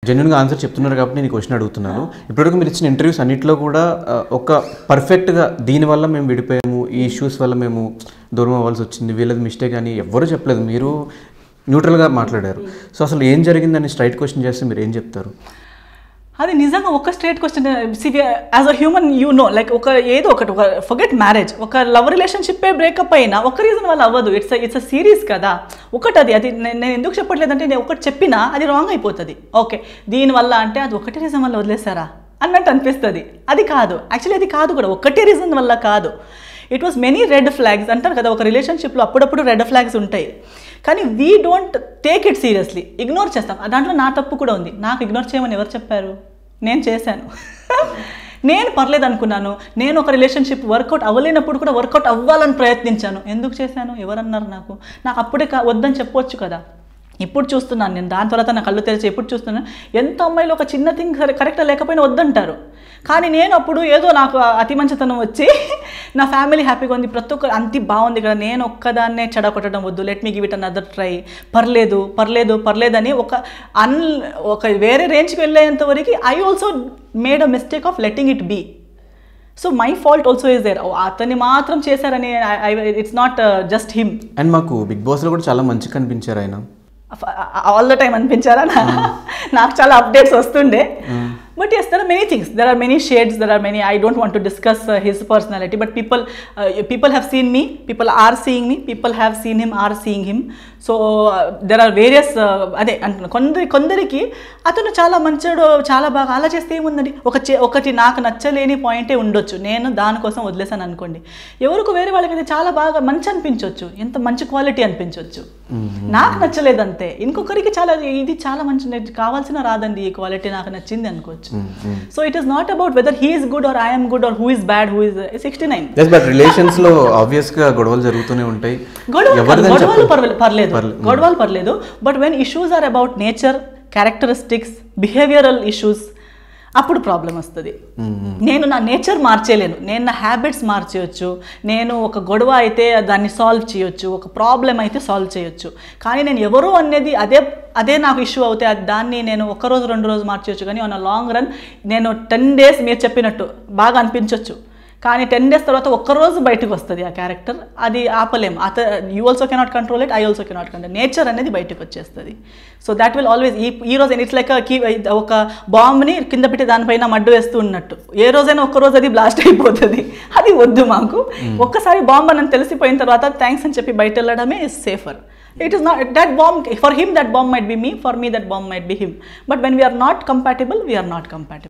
జెన్యున్గా ఆన్సర్ చెప్తున్నారు కాబట్టి నేను క్వశ్చన్ అడుగుతున్నాను ఇప్పటివరకు మీరు ఇచ్చిన ఇంటర్వ్యూస్ అన్నింటిలో కూడా ఆ, ఒక పర్ఫెక్ట్గా దీనివల్ల మేము విడిపోయాము ఈ ఇష్యూస్ వల్ల మేము దూరం అవ్వాల్సి వచ్చింది వీళ్ళది మిస్టేక్ అని ఎవ్వరూ చెప్పలేదు మీరు న్యూట్రల్గా మాట్లాడారు సో అసలు ఏం జరిగిందని స్ట్రైట్ క్వశ్చన్ చేస్తే మీరు ఏం చెప్తారు అది నిజంగా ఒక straight question as a human you know like ఒక ఏదో ఒకటి ఒక ఫర్గెట్ మ్యారేజ్ ఒక లవ్ రిలేషన్షిప్పే బ్రేకప్ అయినా ఒక రీజన్ వల్ల అవ్వదు ఇట్స్ ఇట్స్ అ సిరీస్ కదా ఒకటి అది అది నేను నేను ఎందుకు చెప్పట్లేదంటే నేను ఒకటి చెప్పినా అది రాంగ్ అయిపోతుంది ఓకే దీనివల్ల అంటే అది ఒకటే రీజన్ వల్ల వదిలేసారా అన్నట్టు అనిపిస్తుంది అది కాదు యాక్చువల్లీ అది కాదు కూడా ఒకటే రీజన్ వల్ల కాదు it was many red flags అంటారు కదా ఒక రిలేషన్షిప్లో అప్పుడప్పుడు రెడ్ ఫ్లాగ్స్ ఉంటాయి కానీ we don't take it seriously ignore చేస్తాం దాంట్లో నా తప్పు కూడా ఉంది నాకు ఇగ్నోర్ చేయమని ఎవరు చెప్పారు నేను చేశాను నేను పర్లేదు అనుకున్నాను నేను ఒక రిలేషన్షిప్ వర్కౌట్ అవ్వలేనప్పుడు కూడా వర్కౌట్ అవ్వాలని ప్రయత్నించాను ఎందుకు చేశాను ఎవరన్నారు నాకు నాకు అప్పుడే కా- వద్దని చెప్పొచ్చు కదా ఇప్పుడు చూస్తున్నాను నేను దాని తర్వాత నా కళ్ళు తెరిచి ఎప్పుడు చూస్తున్నాను ఎంత అమ్మాయిలు ఒక చిన్న థింగ్ కరెక్ట్ లేకపోయినా వద్దంటారు కానీ నేను అప్పుడు ఏదో నాకు అతి మంచితనం వచ్చి నా ఫ్యామిలీ హ్యాపీగా ఉంది ప్రతి ఒక్క అంతి బాగుంది కదా నేను ఒక్కదాన్నే చెడగొట్టడం వద్దు let me give it another try పర్లేదు పర్లేదు పర్లేదని ఒక అన్ ఒక వేరే రేంజ్కి వెళ్ళేంత వరకు I also made a mistake of letting it be so my fault also is there అతన్ని మాత్రం చేశారని it's not just him and మాకు బిగ్ బాస్లో కూడా చాలా మంచి కనిపించారు ఆయన ఆల్ ద టైం అనిపించారా నా- నాకు చాలా అప్డేట్స్ వస్తుండే but yes there are many things there are many shades there are many I don't want to discuss his personality but people people have seen me people are seeing me people have seen him are seeing him so there are various అదే అంటున్నా కొందరి కొందరికి అతను చాలా మంచోడు చాలా బాగా అలా చేస్తే ఏముందండి ఒక చే- ఒకటి నాకు నచ్చలేని పాయింటే ఉండొచ్చు నేను దానికోసం వదిలేసాను అనుకోండి ఎవరికి వేరే వాళ్ళకి అయితే చాలా బాగా మంచి అనిపించవచ్చు ఎంత మంచి క్వాలిటీ అనిపించవచ్చు నాకు నచ్చలేదు అంతే ఇంకొకరికి చాలా ఇది చాలా మంచి నాకు కావాల్సిన రాదండి ఈ క్వాలిటీ నాకు నచ్చింది అనుకోవచ్చు so it is not about whether he is good or I'm good or who is bad who is sixty nine yes but రిలేషన్స్లో ఆబ్వియస్గా గొడవలు జరుగుతూనే ఉంటాయి గొడవలు ఎవరిదని గొడవలు చెప్ప- పర్వాలేదు పర్లేదు పర్లేదు. గొడవలు పర్లేదు but when issues are about nature characteristics behavioural issues అప్పుడు ప్రాబ్లం వస్తుంది నేను నా నేచర్ మార్చేయలేను నేను నా హ్యాబిట్స్ మార్చేయచ్చు నేను ఒక గొడవ అయితే దాన్ని సాల్వ్ చేయొచ్చు ఒక ప్రాబ్లం అయితే సాల్వ్ చేయొచ్చు కానీ నేను ఎవరు అనేది అదే అదే నాకు ఇష్యూ అవుతే అది దాన్ని నేను ఒక రోజు రెండు రోజు మార్చేయచ్చు కానీ ఆన్ లాంగ్ రన్ నేను టెన్ డేస్ మీరు చెప్పినట్టు బాగా అనిపించవచ్చు కానీ టెన్ డేస్ తర్వాత ఒక్కరోజు బయటకు వస్తుంది ఆ క్యారెక్టర్ అది ఆపలేం అత you also cannot control it I also cannot control nature అనేది బయటకు వచ్చేస్తుంది సో దాట్ విల్ ఆల్వేస్ ఈ ఈ రోజు ఇట్స్ లైక్ కీ ఒక బాంబ్ని కింద పెట్టి దానిపైన మడ్డు వేస్తూ ఉన్నట్టు ఏ రోజైనా ఒక్క రోజు అది బ్లాస్ట్ అయిపోతుంది అది వద్దు మాకు ఒక్కసారి బాంబ్ అని తెలిసిపోయిన తర్వాత థ్యాంక్స్ అని చెప్పి బయట వెళ్ళడమే is safer it is not that bomb for him that bomb might be me for me that bomb might be him but when we're not compatible we're not compatible